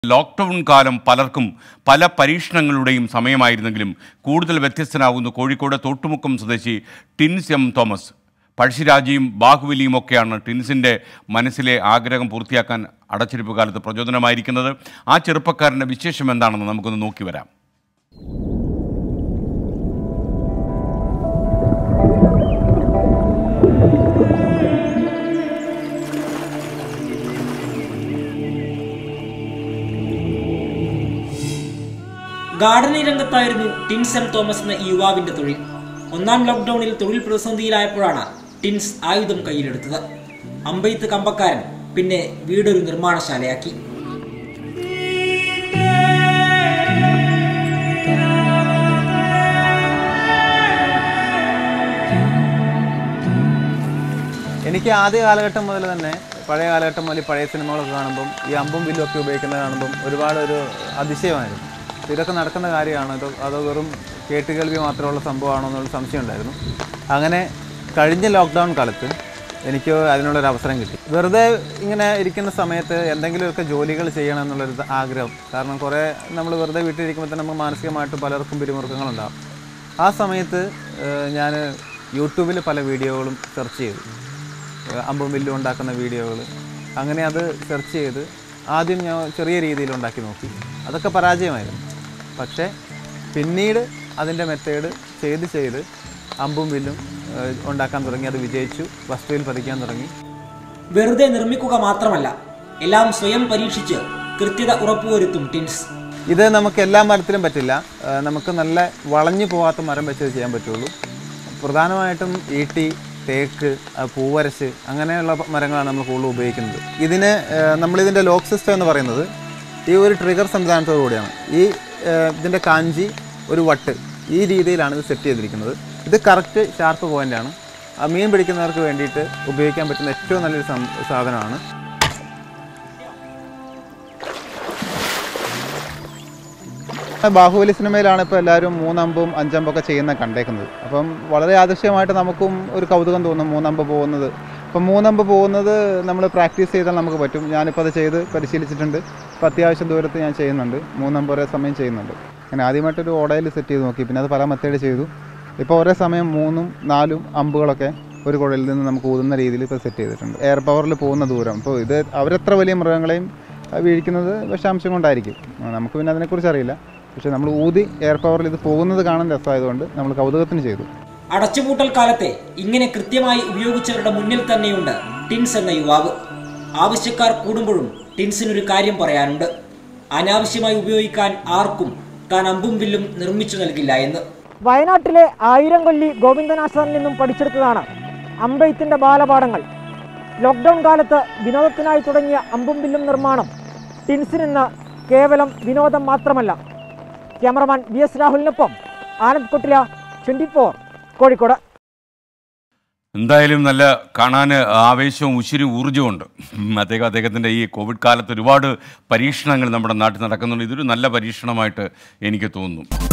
lockdown കാലം പലർക്കും പല പരീക്ഷണങ്ങളുടെയും സമയമായിരുന്നെങ്കിലും കൂടുതൽ വ്യത്യസ്തനാകുന്നു കോഴിക്കോട് തോട്ടുമുക്കം സ്വദേശി ടിൻസ് എം തോമസ് പഴശ്ശിരാജയും ബാഹുബലിയും ഒക്കെയാണ് ടിൻസിൻ്റെ മനസ്സിലെ ആഗ്രഹം പൂർത്തിയാക്കാൻ അടച്ചിരിപ്പ് കാലത്ത് പ്രചോദനമായിരിക്കുന്നത് ആ ചെറുപ്പക്കാരൻ്റെ വിശേഷം എന്താണെന്ന് നമുക്കൊന്ന് നോക്കി വരാം ഗാർഡനിങ് രംഗത്തായിരുന്നു ടിൻസ് എം തോമസ് എന്ന ഈ യുവാവിന്റെ തൊഴിൽ ഒന്നാം ലോക്ക്ഡൌണിൽ തൊഴിൽ പ്രതിസന്ധിയിലായപ്പോഴാണ് ടിൻസ് ആയുധം കയ്യിലെടുത്തത് അമ്പെയ്ത്ത് കമ്പക്കാരൻ പിന്നെ വീടൊരു നിർമ്മാണശാലയാക്കി എനിക്ക് ആദ്യ കാലഘട്ടം മുതൽ തന്നെ പഴയ കാലഘട്ടം മുതൽ ഈ പഴയ സിനിമകളൊക്കെ കാണുമ്പം ഈ അമ്പും വില്ലും ഒക്കെ ഉപയോഗിക്കുന്നത് കാണുമ്പം ഒരുപാട് ഒരു അതിശയമായിരുന്നു ഇതൊക്കെ നടക്കുന്ന കാര്യമാണോ ഇത് അതോ വെറും കേട്ടുകേൾവി മാത്രമുള്ള സംഭവമാണോ എന്നുള്ള സംശയം ഉണ്ടായിരുന്നു അങ്ങനെ കഴിഞ്ഞ ലോക്ക്ഡൗൺ കാലത്ത് എനിക്ക് അതിനുള്ളൊരു അവസരം കിട്ടി വെറുതെ ഇങ്ങനെ ഇരിക്കുന്ന സമയത്ത് എന്തെങ്കിലുമൊക്കെ ജോലികൾ ചെയ്യണം എന്നുള്ളൊരു ആഗ്രഹം കാരണം കുറേ നമ്മൾ വെറുതെ വീട്ടിലിരിക്കുമ്പോൾ തന്നെ നമുക്ക് മാനസികമായിട്ട് പലർക്കും പിരിമുറുക്കങ്ങളുണ്ടാകും ആ സമയത്ത് ഞാൻ യൂട്യൂബിൽ പല വീഡിയോകളും സെർച്ച് ചെയ്തു ഏഹ് അമ്പും വില്ലും ഉണ്ടാക്കുന്ന വീഡിയോകൾ അങ്ങനെ അത് സെർച്ച് ചെയ്ത് ആദ്യം ഞാൻ ചെറിയ രീതിയിൽ ഉണ്ടാക്കി നോക്കി അതൊക്കെ പരാജയമായിരുന്നു പക്ഷേ പിന്നീട് അതിൻ്റെ മെത്തേഡ് ചെയ്ത് ചെയ്ത് അമ്പും വില്ലും ഏഹ് ഉണ്ടാക്കാൻ തുടങ്ങി അത് വിജയിച്ചു വസ്തുവിൽ പതിക്കാൻ തുടങ്ങി വെറുതെ നിർമ്മിക്കുക മാത്രമല്ല എല്ലാം സ്വയം പരീക്ഷിച്ച് കൃത്യത ഉറപ്പുവരുത്തും ടിൻസ് ഇത് നമുക്ക് എല്ലാ മരത്തിലും പറ്റില്ല ഏഹ് നമുക്ക് നല്ല വളഞ്ഞു പോകാത്ത മരം വെച്ച് ഇത് ചെയ്യാൻ പറ്റുള്ളൂ പ്രധാനമായിട്ടും ഈട്ടി തേക്ക് അഹ് പൂവരശ് അങ്ങനെയുള്ള പ- മരങ്ങളാണ് നമ്മൾ കൂടുതൽ ഉപയോഗിക്കുന്നത് ഇതിന് ഏഹ് നമ്മളിതിൻ്റെ ലോക്ക് സിസ്റ്റം എന്ന് പറയുന്നത് ഈ ഒരു ട്രിഗർ സംവിധാനത്തോടു കൂടിയാണ് ഈ ഏഹ് ഇതിൻ്റെ കാഞ്ചി ഒരു വട്ട് ഈ രീതിയിലാണ് ഇത് സെറ്റ് ചെയ്തിരിക്കുന്നത് ഇത് കറക്റ്റ് ഷാർപ്പ് പോയിൻ്റാണ് മീൻ പിടിക്കുന്നവർക്ക് വേണ്ടിയിട്ട് ഉപയോഗിക്കാൻ പറ്റുന്ന ഏറ്റവും നല്ലൊരു സം സാധനമാണ് ബാഹുബലി സിനിമയിലാണ് ഇപ്പോൾ എല്ലാവരും മൂന്നമ്പും അഞ്ചമ്പൊക്കെ ചെയ്യുന്ന കണ്ടേക്കുന്നത് അപ്പം വളരെ ആദർശമായിട്ട് നമുക്കും ഒരു കൗതുകം തോന്നും മൂന്നമ്പ് പോകുന്നത് അപ്പം മൂന്നമ്പ് പോകുന്നത് നമ്മൾ പ്രാക്ടീസ് ചെയ്താൽ നമുക്ക് പറ്റും ഞാനിപ്പോൾ അത് ചെയ്ത് പരിശീലിച്ചിട്ടുണ്ട് ഇപ്പോൾ അത്യാവശ്യം ദൂരത്ത് ഞാൻ ചെയ്യുന്നുണ്ട് മൂന്നമ്പ് ഒരേ സമയം ചെയ്യുന്നുണ്ട് ഞാൻ ആദ്യമായിട്ടൊരു ഓടയിൽ സെറ്റ് ചെയ്ത് നോക്കി പിന്നെ അത് പല മെത്തേഡ് ചെയ്തു ഇപ്പോൾ ഒരേ സമയം മൂന്നും നാലും അമ്പുകളൊക്കെ ഒരു കുഴലിൽ നിന്ന് നമുക്ക് ഊതുന്ന രീതിയിൽ ഇപ്പോൾ സെറ്റ് ചെയ്തിട്ടുണ്ട് എയർ പവറിൽ പോകുന്ന ദൂരം ഇപ്പോൾ ഇത് അവരെത്ര വലിയ മൃഗങ്ങളെയും ആ, വീഴിക്കുന്നത് വിഷാംശം കൊണ്ടായിരിക്കും ആ, നമുക്ക് പിന്നെ അതിനെക്കുറിച്ച് അറിയില്ല പക്ഷേ നമ്മൾ ഊതി എയർ പവറിൽ ഇത് പോകുന്നത് കാണാൻ രസമായതുകൊണ്ട് നമ്മൾ കൗതുകത്തിന് ചെയ്തു അടച്ചുപൂട്ടൽ കാലത്തെ ഇങ്ങനെ കൃത്യമായി ഉപയോഗിച്ചവരുടെ മുന്നിൽ തന്നെയുണ്ട് ടിൻസ് എന്ന യുവാവ് ആവശ്യക്കാർ കൂടുമ്പോഴും ടിൻസിനൊരു കാര്യം പറയാനുണ്ട് അനാവശ്യമായി ഉപയോഗിക്കാൻ ആർക്കും താൻ അമ്പും വില്ലും നിർമ്മിച്ചു നൽകില്ല എന്ന് വയനാട്ടിലെ ആയിരം കൊല്ലി ഗോവിന്ദനാശാനിൽ നിന്നും പഠിച്ചെടുത്തതാണ് അമ്പെയ്ത്തിന്റെ ബാലപാഠങ്ങൾ ലോക്ക്ഡൗൺ കാലത്ത് വിനോദത്തിനായി തുടങ്ങിയ അമ്പും വില്ലും നിർമ്മാണം ടിൻസിനിന്ന് കേവലം വിനോദം മാത്രമല്ല ക്യാമറമാൻ വി എസ് രാഹുലിനൊപ്പം ആനന്ദ് കൊട്ടില ട്വന്റി ഫോർ കോഴിക്കോട് എന്തായാലും നല്ല കാണാൻ ആവേശവും ഉശിരി ഊർജ്ജമുണ്ട് ഉം, അദ്ദേഹം അദ്ദേഹത്തിൻ്റെ ഈ കോവിഡ് കാലത്ത് ഒരുപാട് പരീക്ഷണങ്ങൾ നമ്മുടെ നാട്ടിൽ നടക്കുന്നുണ്ട് ഇതൊരു നല്ല പരീക്ഷണമായിട്ട് എനിക്ക് തോന്നുന്നു